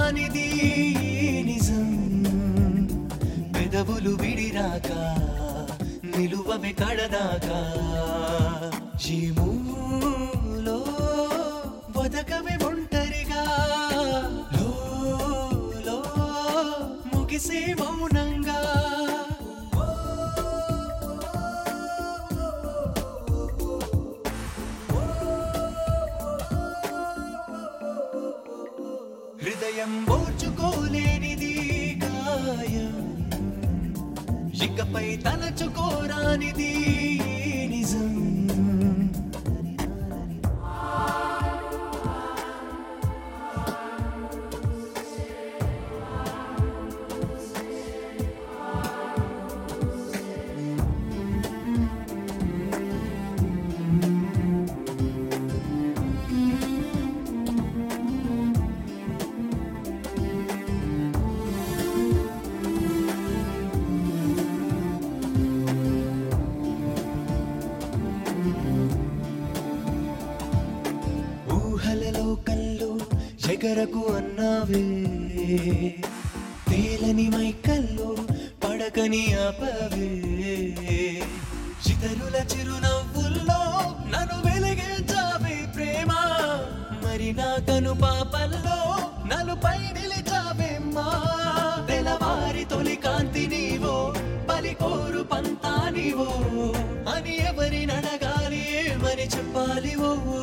కానిది నిజం పెదవులు విడిరాక నిలువవి కడదాకా జీములో వదకవి ఒంటరిగా లో ముగిసే మౌనంగా హృదయం ఓర్చుకోలేనిది గాయం ఇకపై తలచుకోరానిది నిజం ఊహలలో కళ్ళు ఎగరకు అన్నావే తేలని మైకల్లో పడకని ఆపవే ఇతరుల చిరునవ్వుల్లో నన్ను వెలిగించావే ప్రేమ మరి నా కను పాపల్లో నలుపై నిలిచావే మా తెలవారి తొలి కాంతి నీవో పలికోరు పంతా నీవో అని ఎవరి నడగాలి ఏమని చెప్పాలి ఓ